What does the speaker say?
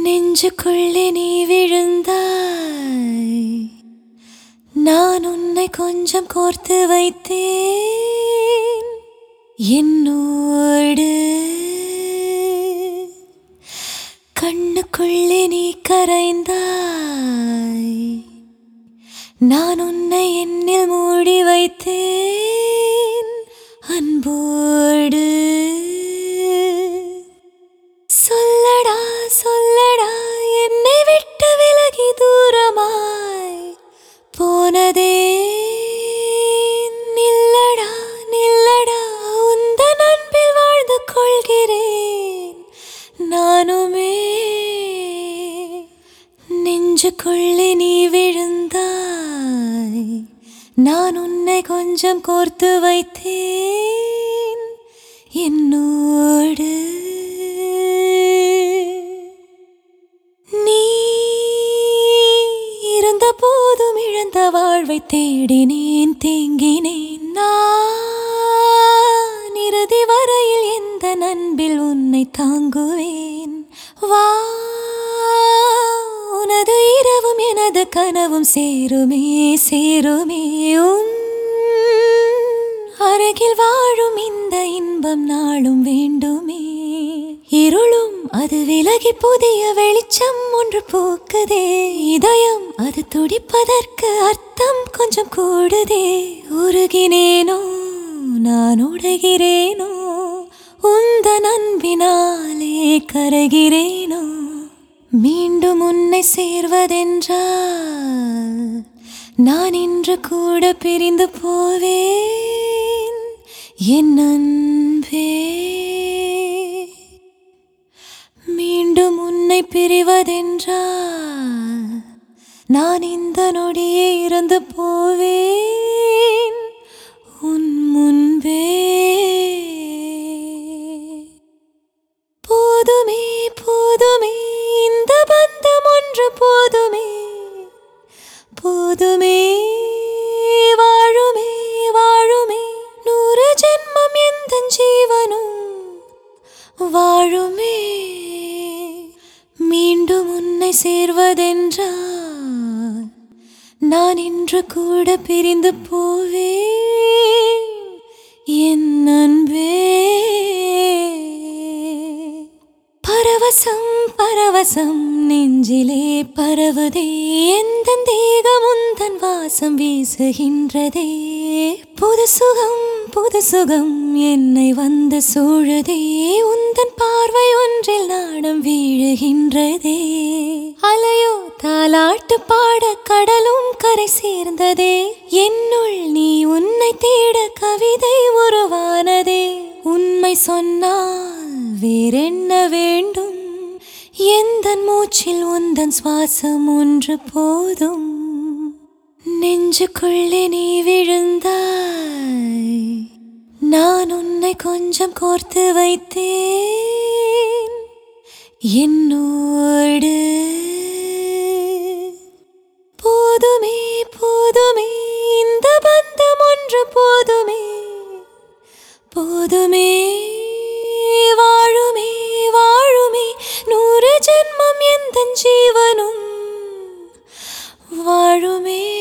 நெஞ்சுக்குள்ளே நீ விழுந்தாய் நான் உன்னை கொஞ்சம் கோர்த்து வைத்தேன் என்னோடு கண்ணுக்குள்ளே நீ கரைந்தாய் நான் உன்னை என்னில் மூடி வைத்தேன் அன்போடு சொல்லடா சொல்லடா என்னை விட்டு விலகி தூரமாய் போனதே நில்லடா நில்லடா உந்தன் அன்பில் வாழ்ந்து கொள்கிறேன் நானுமே நெஞ்சுக்குள்ளே நீ விழுந்தாய் நான் உன்னை கொஞ்சம் கோர்த்து வைத்தேன் என்னோடு நீ இருந்த போதும் இழந்த வாழ்வை தேடினேன் தேங்கினேன் நான் இறுதி வரையில் எந்த நண்பில் உன்னை தாங்குவேன் வா உனது இரவும் எனது கனவும் சேருமே சேருமே உன் அருகில் வாழும் இந்த இன்பம் நாளும் வேண்டுமே இருளும் அது விலகி புதிய வெளிச்சம் ஒன்று பூக்குதே இதயம் அது துடிப்பதற்கு அர்த்தம் கொஞ்சம் கூடுதே உருகினேனோ நான் உடைகிறேனோ உந்த அன்பினாலே கரைகிறேனோ மீண்டும் உன்னை சேர்வதென்றால் நான் இன்று கூட பிரிந்து போவேன் என் அன்பே மீண்டும் உன்னை பிரிவதென்றால் நான் இந்த நொடியே இறந்து போவேன் உன் முன்பே போதுமே போதுமே இந்த பந்தம் ஒன்று போதுமே போதுமே வாழுமே வாழுமே நூறு ஜென்மம் எந்த ஜீவனும் வாழுமே மீண்டும் உன்னை சேர்வதென்றால் நான் இன்று கூட பிரிந்து போவேன் என் அன்பே பரவசம் பரவசம் நெஞ்சிலே பரவுதே எந்த தேகம் உந்தன் வாசம் வீசுகின்றதே புது சுகம் புது சுகம் என்னை வந்து சூழுதே உந்தன் பார்வை ஒன்றில் நாடம் வீழுகின்றதே அலையோ தாலாட்டு பாட கடலும் கரை சேர்ந்ததே என்னுள் நீ உன்னை தேட கவிதை உருவானதே உண்மை சொன்னால் வேறென்ன வேண்டும் எந்த மூச்சில் உந்தன் சுவாசம் ஒன்று போதும் நெஞ்சுக்குள்ளே நீ விழுந்தாய் நான் உன்னை கொஞ்சம் கோர்த்து வைத்தேன் என்னோடு போதுமே போதுமே இந்த பந்தம் ஒன்று போதுமே போதுமே வாழுமே வாழுமே நூறு ஜென்மம் எந்த ஜீவனும் வாழுமே